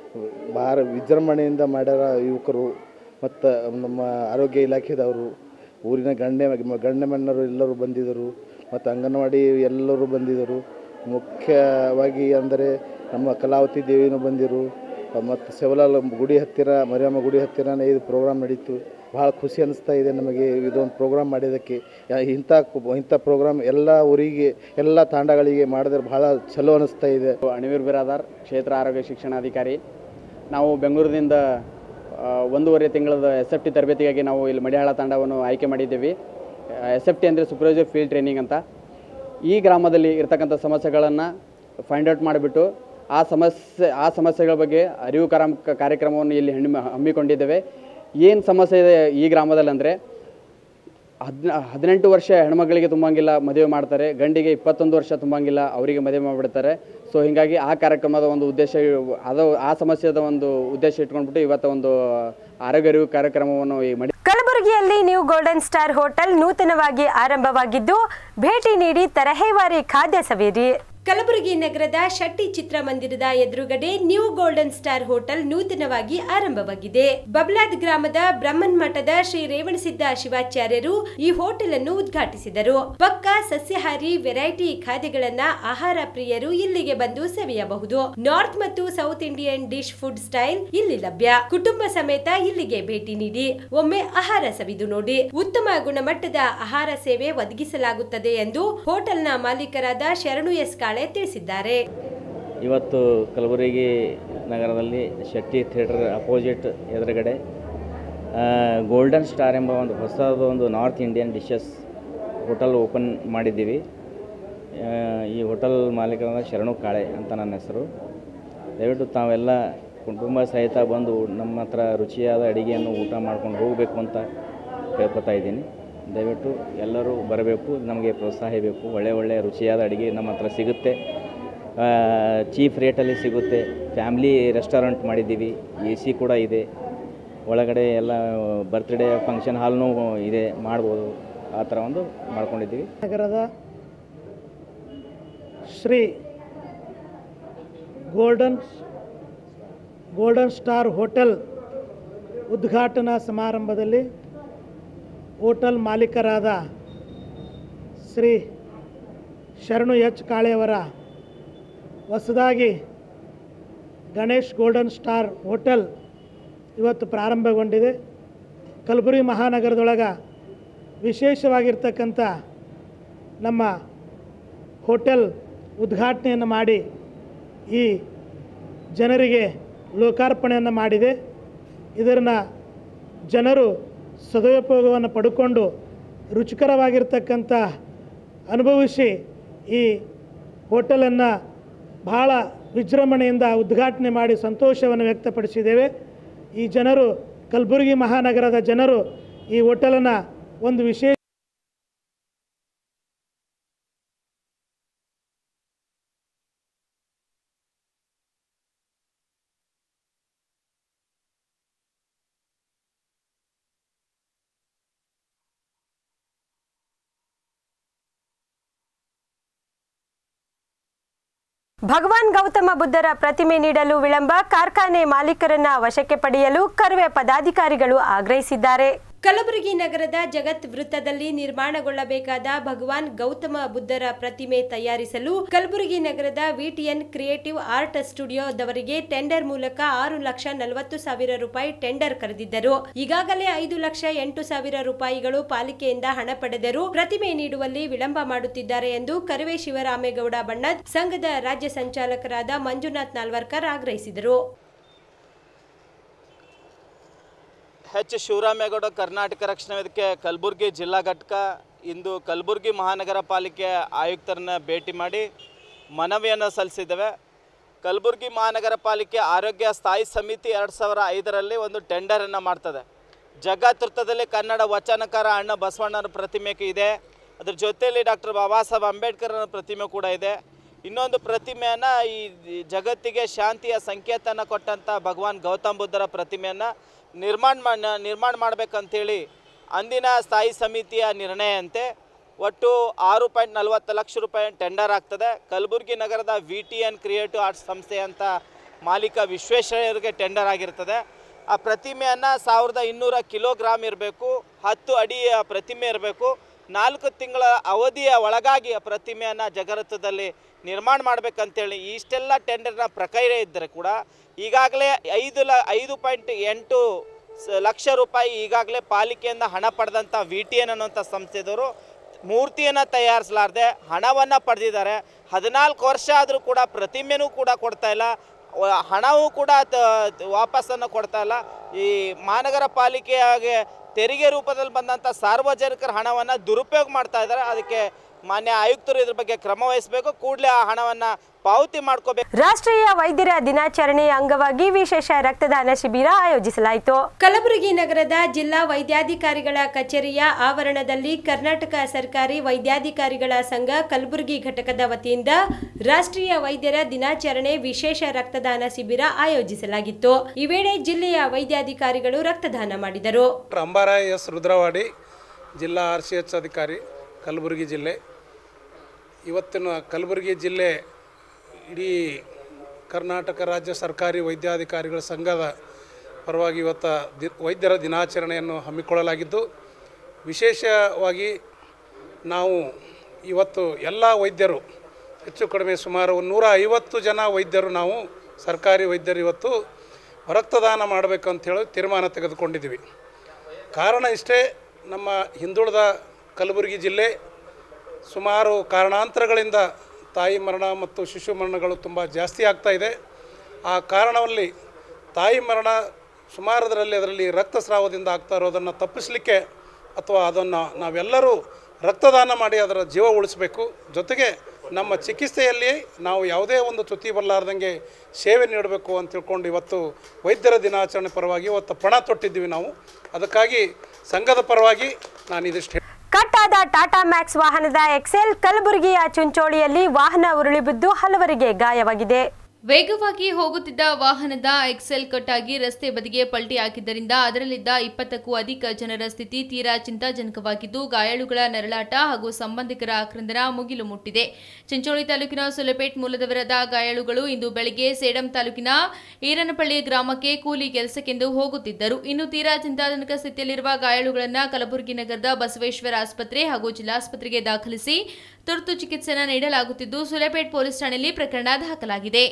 ಭಾಳ ವಿಜೃಂಭಣೆಯಿಂದ ಮಾಡ್ಯಾರ ಯುವಕರು ಮತ್ತು ನಮ್ಮ ಆರೋಗ್ಯ ಇಲಾಖೆದವರು ಊರಿನ ಗಣ್ಯ ಗಣ್ಯಮಣ್ಣರು ಎಲ್ಲರೂ ಬಂದಿದ್ದರು ಮತ್ತು ಅಂಗನವಾಡಿ ಎಲ್ಲರೂ ಬಂದಿದ್ದರು ಮುಖ್ಯವಾಗಿ ಅಂದರೆ ನಮ್ಮ ಕಲಾವತಿ ದೇವಿನೂ ಬಂದಿರು ಮತ್ತು ಸೆವಲಾಲ್ ಗುಡಿ ಹತ್ತಿರ ಮರಿಯಮ್ಮ ಗುಡಿ ಹತ್ತಿರನೇ ಇದು ಪ್ರೋಗ್ರಾಮ್ ನಡೀತು ಭಾಳ ಖುಷಿ ಅನಿಸ್ತಾ ಇದೆ ನಮಗೆ ಇದೊಂದು ಪ್ರೋಗ್ರಾಮ್ ಮಾಡಿದ್ದಕ್ಕೆ ಯಾ- ಇಂಥ ಕು- ಇಂಥ ಪ್ರೋಗ್ರಾಮ್ ಎಲ್ಲ ಊರಿಗೆ ಎಲ್ಲ ತಾಂಡಗಳಿಗೆ ಮಾಡಿದ್ರೆ ಭಾಳ ಚಲೋ ಅನಿಸ್ತಾ ಇದೆ ಅಣಿವೀರ್ ಬಿರಾದಾರ್ ಕ್ಷೇತ್ರ ಆರೋಗ್ಯ ಶಿಕ್ಷಣಾಧಿಕಾರಿ ನಾವು ಬೆಂಗಳೂರಿನಿಂದ ಆ, ಒಂದೂವರೆ ತಿಂಗಳದ ಎಸ್ ಎಫ್ ಟಿ ತರಬೇತಿಗಾಗಿ ನಾವು ಇಲ್ಲಿ ಮಡಿಯಾಳ ತಾಂಡವನ್ನು ಆಯ್ಕೆ ಮಾಡಿದ್ದೀವಿ ಎಸ್ ಎಫ್ ಟಿ ಅಂದರೆ ಸೂಪರ್ವೈಸರ್ ಫೀಲ್ಡ್ ಟ್ರೈನಿಂಗ್ ಅಂತ ಈ ಗ್ರಾಮದಲ್ಲಿ ಇರ್ತಕ್ಕಂಥ ಸಮಸ್ಯೆಗಳನ್ನು ಫೈಂಡ್ ಔಟ್ ಮಾಡಿಬಿಟ್ಟು ಆ ಸಮಸ್ಯೆ ಆ ಸಮಸ್ಯೆಗಳ ಬಗ್ಗೆ ಅರಿವು ಕಾರಂ ಕಾರ್ಯಕ್ರಮವನ್ನು ಇಲ್ಲಿ ಹಣ್ಣಿ ಹಮ್ಮಿಕೊಂಡಿದ್ದೇವೆ ಏನು ಸಮಸ್ಯೆ ಇದೆ ಈ ಗ್ರಾಮದಲ್ಲಿ ಅಂದರೆ ಹದಿನ ಹದಿನೆಂಟು ವರ್ಷ ಹೆಣ್ಮಕ್ಳಿಗೆ ತುಂಬಂಗಿಲ್ಲ ಮದುವೆ ಮಾಡ್ತಾರೆ ಗಂಡಿಗೆ ಇಪ್ಪತ್ತೊಂದು ವರ್ಷ ತುಂಬಂಗಿಲ್ಲ ಅವರಿಗೆ ಮದುವೆ ಮಾಡಿಬಿಡ್ತಾರೆ ಸೊ ಹೀಗಾಗಿ ಆ ಕಾರ್ಯಕ್ರಮದ ಒಂದು ಉದ್ದೇಶ ಅದು ಆ ಸಮಸ್ಯೆದ ಒಂದು ಉದ್ದೇಶ ಇಟ್ಕೊಂಡ್ಬಿಟ್ಟು ಇವತ್ತು ಒಂದು ಆರೋಗ್ಯ ಅರಿವು ಕಾರ್ಯಕ್ರಮವನ್ನು ಈ ಮಡಿ ಕಲಬುರಗಿಯಲ್ಲಿ ನ್ಯೂ ಗೋಲ್ಡನ್ ಸ್ಟಾರ್ ಹೋಟೆಲ್ ನೂತನವಾಗಿ ಆರಂಭವಾಗಿದ್ದು ಭೇಟಿ ನೀಡಿ ತರಹೇವಾರಿ ಖಾದ್ಯ ಸವಿರಿ ಕಲಬುರಗಿ ನಗರದ ಶೆಟ್ಟಿ ಚಿತ್ರಮಂದಿರದ ಎದುರುಗಡೆ ನ್ಯೂ ಗೋಲ್ಡನ್ ಸ್ಟಾರ್ ಹೋಟೆಲ್ ನೂತನವಾಗಿ ಆರಂಭವಾಗಿದೆ ಬಬ್ಲಾದ್ ಗ್ರಾಮದ ಬ್ರಹ್ಮನ್ ಮಠದ ಶ್ರೀ ರೇವಣಸಿದ್ದ ಶಿವಾಚಾರ್ಯರು ಈ ಹೋಟೆಲ್ ಅನ್ನು ಉದ್ಘಾಟಿಸಿದರು ಪಕ್ಕ ಸಸ್ಯಾಹಾರಿ ವೆರೈಟಿ ಖಾದ್ಯಗಳನ್ನ ಆಹಾರ ಪ್ರಿಯರು ಇಲ್ಲಿಗೆ ಬಂದು ಸವಿಯಬಹುದು ನಾರ್ತ್ ಮತ್ತು south Indian dish food style ಇಲ್ಲಿ ಲಭ್ಯ ಕುಟುಂಬ ಸಮೇತ ಇಲ್ಲಿಗೆ ಭೇಟಿ ನೀಡಿ ಒಮ್ಮೆ ಆಹಾರ ಸವಿದು ನೋಡಿ ಉತ್ತಮ ಗುಣಮಟ್ಟದ ಆಹಾರ ಸೇವೆ ಒದಗಿಸಲಾಗುತ್ತದೆ ಎಂದು ಹೋಟೆಲ್ನ ಮಾಲೀಕರಾದ ಶರಣು ಎಸ್ ಕಾಳೆ ತಿಳಿಸಿದ್ದಾರೆ ಇವತ್ತು ಕಲಬುರಗಿ ನಗರದಲ್ಲಿ ಶೆಟ್ಟಿ ಥಿಯೇಟರ್ ಅಪೋಸಿಟ್ ಎದುರುಗಡೆ ಆ, ಗೋಲ್ಡನ್ ಸ್ಟಾರ್ ಎಂಬ ಒಂದು ಹೊಸದು ಒಂದು north Indian dishes hotel open ಮಾಡಿದ್ದೀವಿ ಆ, ಈ ಹೋಟೆಲ್ ಮಾಲೀಕರಾದ ಶರಣು ಕಾಳೆ ಅಂತ ನನ್ನ ಹೆಸರು ದಯವಿಟ್ಟು ತಾವೆಲ್ಲ ಕುಟುಂಬ ಸಹಿತ ಬಂದು ನಮ್ಮ ಹತ್ರ ರುಚಿಯಾದ ಅಡಿಗೆಯನ್ನು ಊಟ ಮಾಡ್ಕೊಂಡು ಹೋಗಬೇಕು ಅಂತ ಕೇಳ್ಕೊತಾ ಇದ್ದೀನಿ ದಯವಿಟ್ಟು ಎಲ್ಲರೂ ಬರಬೇಕು ನಮಗೆ ಪ್ರೋತ್ಸಾಹ ಬೇಕು ಒಳ್ಳೆ ಒಳ್ಳೆಯ ರುಚಿಯಾದ ಅಡುಗೆ ನಮ್ಮ ಹತ್ರ ಸಿಗುತ್ತೆ ಚೀಪ್ ರೇಟಲ್ಲಿ ಸಿಗುತ್ತೆ ಫ್ಯಾಮ್ಲಿ ರೆಸ್ಟೋರೆಂಟ್ ಮಾಡಿದ್ದೀವಿ ಎ ಸಿ ಕೂಡ ಇದೆ ಒಳಗಡೆ ಎಲ್ಲ ಬರ್ತ್ಡೇ ಫಂಕ್ಷನ್ ಹಾಲ್ನೂ ಇದೆ ಮಾಡ್ಬೋದು ಆ ಥರ ಒಂದು ಮಾಡ್ಕೊಂಡಿದ್ದೀವಿ ನಗರದ Shri golden golden star hotel ಉದ್ಘಾಟನಾ ಸಮಾರಂಭದಲ್ಲಿ ಹೋಟೆಲ್ ಮಾಲೀಕರಾದ ಶ್ರೀ ಶರಣು ಎಚ್ ಕಾಳೆಯವರ ಹೊಸದಾಗಿ ಗಣೇಶ್ ಗೋಲ್ಡನ್ ಸ್ಟಾರ್ ಹೋಟೆಲ್ ಇವತ್ತು ಪ್ರಾರಂಭಗೊಂಡಿದೆ ಕಲಬುರಗಿ ಮಹಾನಗರದೊಳಗೆ ವಿಶೇಷವಾಗಿರ್ತಕ್ಕಂಥ ನಮ್ಮ ಹೋಟೆಲ್ ಉದ್ಘಾಟನೆಯನ್ನು ಮಾಡಿ ಈ ಜನರಿಗೆ ಲೋಕಾರ್ಪಣೆಯನ್ನು ಮಾಡಿದೆ ಇದನ್ನು ಜನರು ಸದುಪಯೋಗವನ್ನು ಪಡ್ಕೊಂಡು ರುಚಿಕರವಾಗಿರ್ತಕ್ಕಂಥ ಅನುಭವಿಸಿ ಈ ಹೋಟೆಲನ್ನು ಬಹಳ ವಿಜೃಂಭಣೆಯಿಂದ ಉದ್ಘಾಟನೆ ಮಾಡಿ ಸಂತೋಷವನ್ನು ವ್ಯಕ್ತಪಡಿಸಿದ್ದೇವೆ ಈ ಜನರು ಕಲಬುರಗಿ ಮಹಾನಗರದ ಜನರು ಈ ಹೋಟೆಲನ್ನು ಒಂದು ವಿಶೇಷ ಭಗವಾನ್ ಗೌತಮ ಬುದ್ಧರ ಪ್ರತಿಮೆ ನೀಡಲು ವಿಳಂಬ ಕಾರ್ಖಾನೆ ಮಾಲೀಕರನ್ನ ವಶಕ್ಕೆ ಪಡೆಯಲು ಕರ್ವೆ ಪದಾಧಿಕಾರಿಗಳು ಆಗ್ರಹಿಸಿದ್ದಾರೆ ಕಲಬುರಗಿ ನಗರದ ಜಗತ್ ವೃತ್ತದಲ್ಲಿ ನಿರ್ಮಾಣಗೊಳ್ಳಬೇಕಾದ ಭಗವಾನ್ ಗೌತಮ ಬುದ್ಧರ ಪ್ರತಿಮೆ ತಯಾರಿಸಲು ಕಲಬುರಗಿ ನಗರದ ವಿಟಿಎನ್ ಕ್ರಿಯೇಟಿವ್ ಆರ್ಟ್ ಸ್ಟುಡಿಯೋದವರಿಗೆ ಟೆಂಡರ್ ಮೂಲಕ ಆರು ಲಕ್ಷ ನಲವತ್ತು ಸಾವಿರ ರೂಪಾಯಿ ಟೆಂಡರ್ ಕರೆದಿದ್ದರು ಈಗಾಗಲೇ ಐದು ಲಕ್ಷ ಎಂಟು ಸಾವಿರ ರೂಪಾಯಿಗಳು ಪಾಲಿಕೆಯಿಂದ ಹಣ ಪಡೆದರೂ ಪ್ರತಿಮೆ ನೀಡುವಲ್ಲಿ ವಿಳಂಬ ಮಾಡುತ್ತಿದ್ದಾರೆ ಎಂದು ಕರವೇ ಶಿವರಾಮೇಗೌಡ ಬಣ್ಣದ್ ಸಂಘದ ರಾಜ್ಯ ಸಂಚಾಲಕರಾದ ಮಂಜುನಾಥ್ ನಾಲ್ವರ್ಕರ್ ಆಗ್ರಹಿಸಿದರು ಎಚ್ ಶಿವರಾಮೇಗೌಡ ಕರ್ನಾಟಕ ರಕ್ಷಣಾ ವೇದಿಕೆ ಕಲಬುರಗಿ ಜಿಲ್ಲಾ ಘಟಕ ಇಂದು ಕಲಬುರಗಿ ಮಹಾನಗರ ಪಾಲಿಕೆ ಆಯುಕ್ತರನ್ನ ಭೇಟಿ ಮಾಡಿ ಮನವಿಯನ್ನು ಸಲ್ಲಿಸಿದ್ದೇವೆ ಕಲಬುರಗಿ ಮಹಾನಗರ ಪಾಲಿಕೆ ಆರೋಗ್ಯ ಸ್ಥಾಯಿ ಸಮಿತಿ ಎರಡು ಸಾವಿರ ಐದರಲ್ಲಿ ಒಂದು ಟೆಂಡರನ್ನು ಮಾಡ್ತದೆ ಜಗತ್ತೃತ್ತದಲ್ಲಿ ಕನ್ನಡ ವಚನಕಾರ ಅಣ್ಣ ಬಸವಣ್ಣನ ಪ್ರತಿಮೆ ಇದೆ ಅದ್ರ ಜೊತೆಯಲ್ಲಿ ಡಾಕ್ಟರ್ ಬಾಬಾ ಸಾಹೇಬ್ ಅಂಬೇಡ್ಕರ್ನ ಪ್ರತಿಮೆ ಕೂಡ ಇದೆ ಇನ್ನೊಂದು ಪ್ರತಿಮೆಯನ್ನು ಈ ಜಗತ್ತಿಗೆ ಶಾಂತಿಯ ಸಂಕೇತನ ಕೊಟ್ಟಂಥ ಭಗವಾನ್ ಗೌತಮ್ ಬುದ್ಧರ ಪ್ರತಿಮೆಯನ್ನು ನಿರ್ಮಾಣ ಮಾ ನಿರ್ಮಾಣ ಮಾಡಬೇಕಂತೇಳಿ ಅಂದಿನ ಸ್ಥಾಯಿ ಸಮಿತಿಯ ನಿರ್ಣಯಂತೆ ಒಟ್ಟು ಆರು ಪಾಯಿಂಟ್ ನಲವತ್ತು ಲಕ್ಷ ರೂಪಾಯಿ ಟೆಂಡರ್ ಆಗ್ತದೆ ಕಲಬುರಗಿ ನಗರದ V T N creative arts ಸಂಸ್ಥೆ ಅಂತ ಮಾಲೀಕ ವಿಶ್ವೇಶ್ವರಯ್ಯರಿಗೆ ಟೆಂಡರ್ ಆಗಿರ್ತದೆ ಆ ಪ್ರತಿಮೆಯನ್ನು ಸಾವಿರದ ಇನ್ನೂರ ಕಿಲೋಗ್ರಾಮ್ ಇರಬೇಕು ಹತ್ತು ಅಡಿಯ ಪ್ರತಿಮೆ ಇರಬೇಕು ನಾಲ್ಕು ತಿಂಗಳ ಅವಧಿಯ ಒಳಗಾಗಿ ಆ ಪ್ರತಿಮೆಯನ್ನು ಜಗರತ್ವದಲ್ಲಿ ನಿರ್ಮಾಣ ಮಾಡಬೇಕಂತೇಳಿ ಇಷ್ಟೆಲ್ಲ ಟೆಂಡರ್ನ ಪ್ರಕ್ರಿಯೆ ಇದ್ದರೆ ಕೂಡ ಈಗಾಗಲೇ ಐದು ಲ ಐದು ಪಾಯಿಂಟ್ ಎಂಟು ಸ ಲಕ್ಷ ರೂಪಾಯಿ ಈಗಾಗಲೇ ಪಾಲಿಕೆಯಿಂದ ಹಣ ಪಡೆದಂಥ ವಿ ಟಿ ಎನ್ ಅನ್ನೋಂಥ ಸಂಸ್ಥೆದವರು ಮೂರ್ತಿಯನ್ನು ತಯಾರಿಸಲಾರ್ದೆ ಹಣವನ್ನು ಪಡೆದಿದ್ದಾರೆ ಹದಿನಾಲ್ಕು ವರ್ಷ ಆದರೂ ಕೂಡ ಪ್ರತಿಮೆನೂ ಕೂಡ ಕೊಡ್ತಾ ಇಲ್ಲ ವ- ಹಣವೂ ಕೂಡ ತ- ವಾಪಸ್ಸನ್ನು ಕೊಡ್ತಾ ಇಲ್ಲ ಈ ಮಹಾನಗರ ಪಾಲಿಕೆಯಾಗೆ ತೆರಿಗೆ ರೂಪದಲ್ಲಿ ಬಂದಂಥ ಸಾರ್ವಜನಿಕರ ಹಣವನ್ನು ದುರುಪಯೋಗ ಮಾಡ್ತಾ ಇದ್ದಾರೆ ಅದಕ್ಕೆ ಮಾನ್ಯ ಆಯುಕ್ತರು ಇದ್ರ ಬಗ್ಗೆ ಕ್ರಮ ವಹಿಸಬೇಕು ಕೂಡಲೇ ಆ ಹಣವನ್ನು ಪಾವತಿ ಮಾಡ್ಕೋಬೇಕು ರಾಷ್ಟ್ರೀಯ ವೈದ್ಯರ ದಿನಾಚರಣೆಯ ಅಂಗವಾಗಿ ವಿಶೇಷ ರಕ್ತದಾನ ಶಿಬಿರ ಆಯೋಜಿಸಲಾಯಿತು ಕಲಬುರಗಿ ನಗರದ ಜಿಲ್ಲಾ ವೈದ್ಯಾಧಿಕಾರಿಗಳ ಕಚೇರಿಯ ಆವರಣದಲ್ಲಿ ಕರ್ನಾಟಕ ಸರ್ಕಾರಿ ವೈದ್ಯಾಧಿಕಾರಿಗಳ ಸಂಘ ಕಲಬುರಗಿ ಘಟಕದ ವತಿಯಿಂದ ರಾಷ್ಟ್ರೀಯ ವೈದ್ಯರ ದಿನಾಚರಣೆ ವಿಶೇಷ ರಕ್ತದಾನ ಶಿಬಿರ ಆಯೋಜಿಸಲಾಗಿತ್ತು ಈ ವೇಳೆ ಜಿಲ್ಲೆಯ ವೈದ್ಯಾಧಿಕಾರಿಗಳು ರಕ್ತದಾನ ಮಾಡಿದರು ಡಾಕ್ಟರ್ ಅಂಬಾರಾಯ್ ಎಸ್ ರುದ್ರವಾಡಿ ಜಿಲ್ಲಾ ಆರ್ ಸಿ ಎಚ್ ಅಧಿಕಾರಿ ಕಲಬುರಗಿ ಜಿಲ್ಲೆ ಇವತ್ತಿನ ಕಲಬುರಗಿ ಜಿಲ್ಲೆ ಇಡೀ ಕರ್ನಾಟಕ ರಾಜ್ಯ ಸರ್ಕಾರಿ ವೈದ್ಯಾಧಿಕಾರಿಗಳ ಸಂಘದ ಪರವಾಗಿ ಇವತ್ತು ದಿ ವೈದ್ಯರ ದಿನಾಚರಣೆಯನ್ನು ಹಮ್ಮಿಕೊಳ್ಳಲಾಗಿದ್ದು ವಿಶೇಷವಾಗಿ ನಾವು ಇವತ್ತು ಎಲ್ಲ ವೈದ್ಯರು ಹೆಚ್ಚು ಕಡಿಮೆ ಸುಮಾರು ನೂರ ಐವತ್ತು ಜನ ವೈದ್ಯರು ನಾವು ಸರ್ಕಾರಿ ವೈದ್ಯರು ಇವತ್ತು ರಕ್ತದಾನ ಮಾಡಬೇಕು ಅಂಥೇಳಿ ತೀರ್ಮಾನ ತೆಗೆದುಕೊಂಡಿದ್ದೀವಿ ಕಾರಣ ಇಷ್ಟೇ ನಮ್ಮ ಹಿಂದುಳಿದ ಕಲಬುರಗಿ ಜಿಲ್ಲೆ ಸುಮಾರು ಕಾರಣಾಂತರಗಳಿಂದ ತಾಯಿ ಮರಣ ಮತ್ತು ಶಿಶು ಮರಣಗಳು ತುಂಬ ಜಾಸ್ತಿ ಆಗ್ತಾ ಇದೆ ಆ ಕಾರಣದಲ್ಲಿ ತಾಯಿ ಮರಣ ಸುಮಾರದರಲ್ಲಿ ಅದರಲ್ಲಿ ರಕ್ತಸ್ರಾವದಿಂದ ಆಗ್ತಾ ಇರೋದನ್ನು ತಪ್ಪಿಸಲಿಕ್ಕೆ ಅಥವಾ ಅದನ್ನು ನಾವೆಲ್ಲರೂ ರಕ್ತದಾನ ಮಾಡಿ ಅದರ ಜೀವ ಉಳಿಸಬೇಕು ಜೊತೆಗೆ ನಮ್ಮ ಚಿಕಿತ್ಸೆಯಲ್ಲಿ ನಾವು ಯಾವುದೇ ಒಂದು ಚ್ಯುತಿ ಬರಲಾರ್ದಂಗೆ ಸೇವೆ ನೀಡಬೇಕು ಅಂತ ತಿಳ್ಕೊಂಡು ಇವತ್ತು ವೈದ್ಯರ ದಿನಾಚರಣೆ ಪರವಾಗಿ ಇವತ್ತು ಪಣ ತೊಟ್ಟಿದ್ದೀವಿ ನಾವು ಅದಕ್ಕಾಗಿ ಸಂಘದ ಪರವಾಗಿ ನಾನು ಇದಿಷ್ಟು ಕಟ್ಟಾದ ಟಾಟಾ ಮ್ಯಾಕ್ಸ್ ವಾಹನದ ಎಕ್ಸೆಲ್ ಕಲಬುರಗಿಯ ಚುಂಚೋಳಿಯಲ್ಲಿ ವಾಹನ ಉರುಳಿ ಬಿದ್ದು ಹಲವರಿಗೆ ಗಾಯವಾಗಿದೆ ವೇಗವಾಗಿ ಹೋಗುತ್ತಿದ್ದ ವಾಹನದ ಎಕ್ಸೆಲ್ ಕಟ್ಟಾಗಿ ರಸ್ತೆ ಬದಿಗೆ ಪಲ್ಟಿ ಹಾಕಿದ್ದರಿಂದ ಅದರಲ್ಲಿದ್ದ ಇಪ್ಪತ್ತಕ್ಕೂ ಅಧಿಕ ಜನರ ಸ್ಥಿತಿ ತೀರಾ ಚಿಂತಾಜನಕವಾಗಿದ್ದು ಗಾಯಾಳುಗಳ ನರಳಾಟ ಹಾಗೂ ಸಂಬಂಧಿಕರ ಆಕ್ರಂದನ ಮುಗಿಲು ಮುಟ್ಟಿದೆ ಚಿಂಚೋಳಿ ತಾಲೂಕಿನ ಸುಲಪೇಟ್ ಮೂಲದವರಾದ ಗಾಯಾಳುಗಳು ಇಂದು ಬೆಳಗ್ಗೆ ಸೇಡಂ ತಾಲೂಕಿನ ಈರನಪಳ್ಳಿ ಗ್ರಾಮಕ್ಕೆ ಕೂಲಿ ಕೆಲಸಕ್ಕೆಂದು ಹೋಗುತ್ತಿದ್ದರು ಇನ್ನು ತೀರಾ ಚಿಂತಾಜನಕ ಸ್ಥಿತಿಯಲ್ಲಿರುವ ಗಾಯಾಳುಗಳನ್ನು ಕಲಬುರಗಿ ನಗರದ ಬಸವೇಶ್ವರ ಆಸ್ಪತ್ರೆ ಹಾಗೂ ಜಿಲ್ಲಾಸ್ಪತ್ರೆಗೆ ದಾಖಲಿಸಿ ತುರ್ತು ಚಿಕಿತ್ಸೆಯನ್ನು ನೀಡಲಾಗುತ್ತಿದ್ದು ಸುಲೇಪೇಟ್ ಪೊಲೀಸ್ ಠಾಣೆಯಲ್ಲಿ ಪ್ರಕರಣ ದಾಖಲಾಗಿದೆ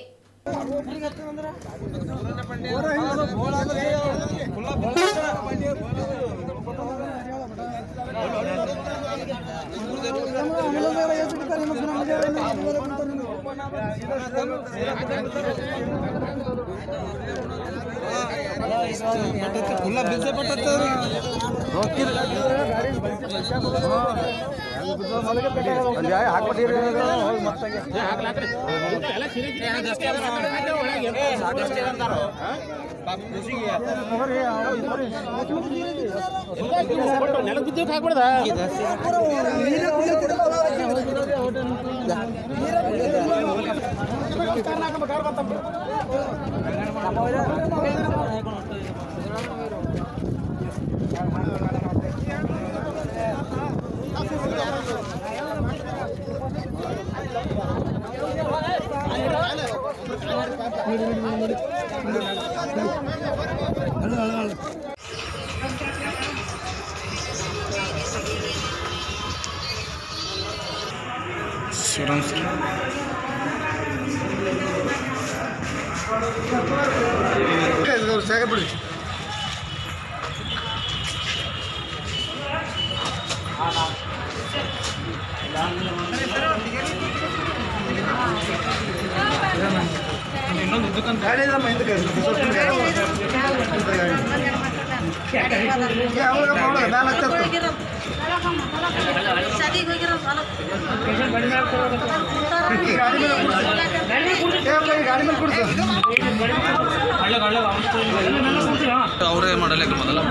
ಅವರೇ ಮಾಡಲ್ಲ ಮೊದಲ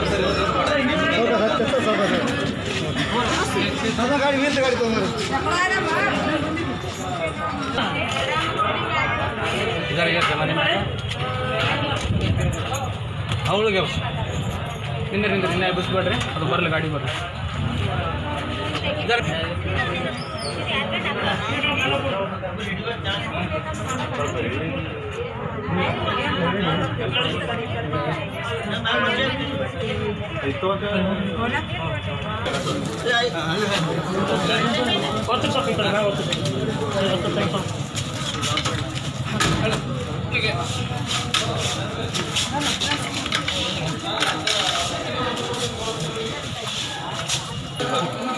ಅವಳಿಗೆ ನಿಂದ್ರಿ ನಿಂದ್ರಿ ಇನ್ನ ಎಬ್ಬಿಸ್ಬೇಡ್ರಿ ಅದು ಬರಲಿ ಗಾಡಿ ಬರ್ರಿ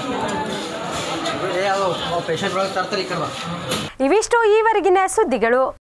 ಇವಿಷ್ಟು ಈವರೆಗಿನ ಸುದ್ದಿಗಳು